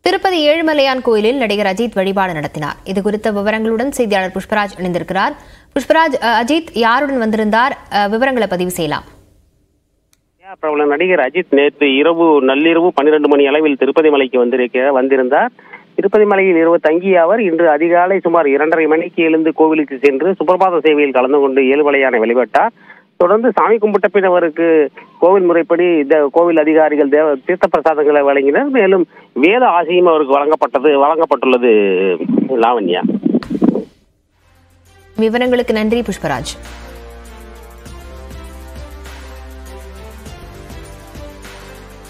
திருப்பதி ஏழுமலையான் கோயிலில் நடிகர் அஜித் வழிபாடு நடத்தினார் இது குறித்த விவரங்களுடன் செய்தியாளர் புஷ்பராஜ் இணைந்திருக்கிறார் புஷ்பராஜ் அஹ், அஜித் யாருடன் வந்திருந்தார் அஹ், விவரங்களை பதிவு செய்யலாம் பிரபல நடிகர் அஜித் நேற்று இரவு நள்ளிரவு பன்னிரண்டு மணி அளவில் திருப்பதி மலைக்கு வந்திருக்க வந்திருந்தார் திருப்பதி மலையில் இரவு தங்கிய அவர் இன்று அதிகாலை சுமார் இரண்டரை மணிக்கு எழுந்து கோவிலுக்கு சென்று சுப்பிரபாத சேவையில் கலந்து கொண்டு ஏழுமலையானை வழிபட்டார் தொடர்ந்து சாமி கும்பிட்ட பின் அவருக்கு கோவில் முறைப்படி இந்த கோவில் அதிகாரிகள் தேவ தீர்த்த பிரசாதங்களை வழங்கினர் மேலும் வேத ஆசையும் அவருக்கு வழங்கப்பட்டது வழங்கப்பட்டுள்ளது லாவண்யா விவரங்களுக்கு நன்றி புஷ்பராஜ்